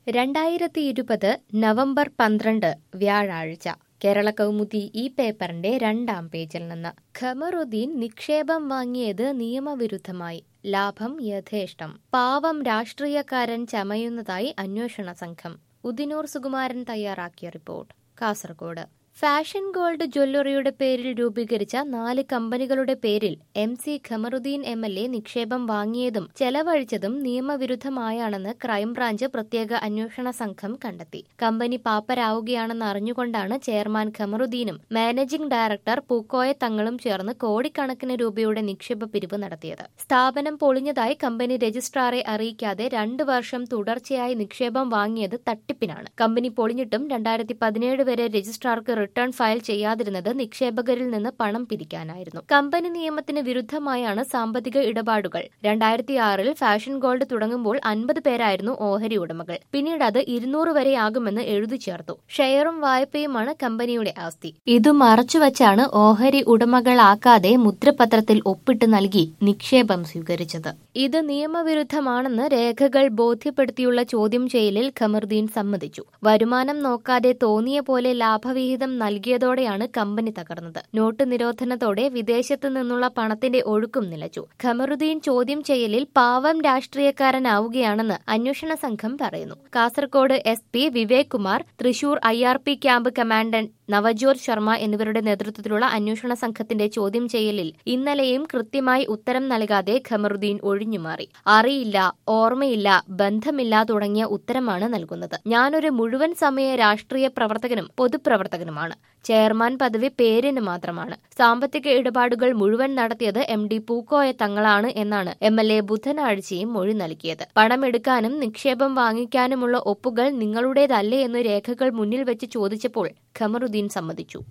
രണ്ടായിരത്തി ഇരുപത് നവംബർ പന്ത്രണ്ട് വ്യാഴാഴ്ച കേരള കൗമുദി ഈ പേപ്പറിന്റെ രണ്ടാം പേജിൽ നിന്ന് ഖമറുദ്ദീൻ നിക്ഷേപം വാങ്ങിയത് നിയമവിരുദ്ധമായി ലാഭം യഥേഷ്ടം പാവം രാഷ്ട്രീയക്കാരൻ ചമയുന്നതായി അന്വേഷണ സംഘം ഉദിനൂർ സുകുമാരൻ തയ്യാറാക്കിയ റിപ്പോർട്ട് കാസർഗോഡ് ഫാഷൻ ഗോൾഡ് ജ്വല്ലറിയുടെ പേരിൽ രൂപീകരിച്ച നാല് കമ്പനികളുടെ പേരിൽ M C Khamaruddin M L A നിക്ഷേപം വാങ്ങിയതും ചെലവഴിച്ചതും നിയമവിരുദ്ധമായാണെന്ന് ക്രൈംബ്രാഞ്ച് പ്രത്യേക അന്വേഷണ സംഘം കണ്ടെത്തി കമ്പനി പാപ്പരാവുകയാണെന്ന് അറിഞ്ഞുകൊണ്ടാണ് ചെയർമാൻ ഖമറുദ്ദീനും മാനേജിംഗ് ഡയറക്ടർ പൂക്കോയ തങ്ങളും ചേർന്ന് കോടിക്കണക്കിന് രൂപയുടെ നിക്ഷേപ പിരിവ് നടത്തിയത് സ്ഥാപനം പൊളിഞ്ഞതായി കമ്പനി രജിസ്ട്രാറെ അറിയിക്കാതെ രണ്ടു വർഷം തുടർച്ചയായി നിക്ഷേപം വാങ്ങിയത് തട്ടിപ്പിനാണ് കമ്പനി പൊളിഞ്ഞിട്ടും രണ്ടായിരത്തി പതിനേഴ് വരെ രജിസ്ട്രാർക്ക് റിട്ടേൺ ഫയൽ ചെയ്യാതിരുന്നത് നിക്ഷേപകരിൽ നിന്ന് പണം പിരിക്കാനായിരുന്നു കമ്പനി നിയമത്തിന് വിരുദ്ധമായാണ് സാമ്പത്തിക ഇടപാടുകൾ രണ്ടായിരത്തി ആറിൽ ഫാഷൻ ഗോൾഡ് തുടങ്ങുമ്പോൾ അൻപത് പേരായിരുന്നു ഓഹരി ഉടമകൾ പിന്നീട് അത് ഇരുന്നൂറ് വരെയാകുമെന്ന് എഴുതി ചേർത്തു ഷെയറും വായ്പയുമാണ് കമ്പനിയുടെ ആസ്തി ഇത് മറച്ചുവച്ചാണ് ഓഹരി ഉടമകളാക്കാതെ മുദ്രപത്രത്തിൽ ഒപ്പിട്ട് നൽകി നിക്ഷേപം സ്വീകരിച്ചത് ഇത് നിയമവിരുദ്ധമാണെന്ന് രേഖകൾ ബോധ്യപ്പെടുത്തിയുള്ള ചോദ്യം ചെയ്യലിൽ ഖമറുദ്ദീൻ സമ്മതിച്ചു വരുമാനം നോക്കാതെ തോന്നിയ പോലെ ലാഭവിഹിതം നൽകിയതോടെയാണ് കമ്പനി തകർന്നത് നോട്ട് നിരോധനത്തോടെ വിദേശത്തു നിന്നുള്ള പണത്തിന്റെ ഒഴുക്കും നിലച്ചു ഖമറുദ്ദീൻ ചോദ്യം ചെയ്യലിൽ പാവം രാഷ്ട്രീയക്കാരനാവുകയാണെന്ന് അന്വേഷണ സംഘം പറയുന്നു Kasaragod S P Vivek Kumar Thrissur I R P camp commandant Navjot Sharma എന്നിവരുടെ നേതൃത്വത്തിലുള്ള അന്വേഷണ സംഘത്തിന്റെ ചോദ്യം ചെയ്യലിൽ ഇന്നലെയും കൃത്യമായി ഉത്തരം നൽകാതെ ഖമറുദ്ദീൻ ഒഴിഞ്ഞുമാറി അറിയില്ല ഓർമ്മയില്ല ബന്ധമില്ല തുടങ്ങിയ ഉത്തരമാണ് നൽകുന്നത് ഞാനൊരു മുഴുവൻ സമയ രാഷ്ട്രീയ പ്രവർത്തകനും പൊതുപ്രവർത്തകനുമാണ് ചെയർമാൻ പദവി പേരിന് മാത്രമാണ് സാമ്പത്തിക ഇടപാടുകൾ മുഴുവൻ നടത്തിയത് എം ഡി പൂക്കോയ തങ്ങളാണ് എന്നാണ് എം എൽ എ ബുധനാഴ്ചയും മൊഴി നൽകിയത് പണമെടുക്കാനും നിക്ഷേപം വാങ്ങിക്കാനുമുള്ള ഒപ്പുകൾ നിങ്ങളുടേതല്ലേ എന്ന് രേഖകൾ മുന്നിൽ വെച്ച് ചോദിച്ചപ്പോൾ ഖമറുദ്ദീൻ സമ്മതിച്ചു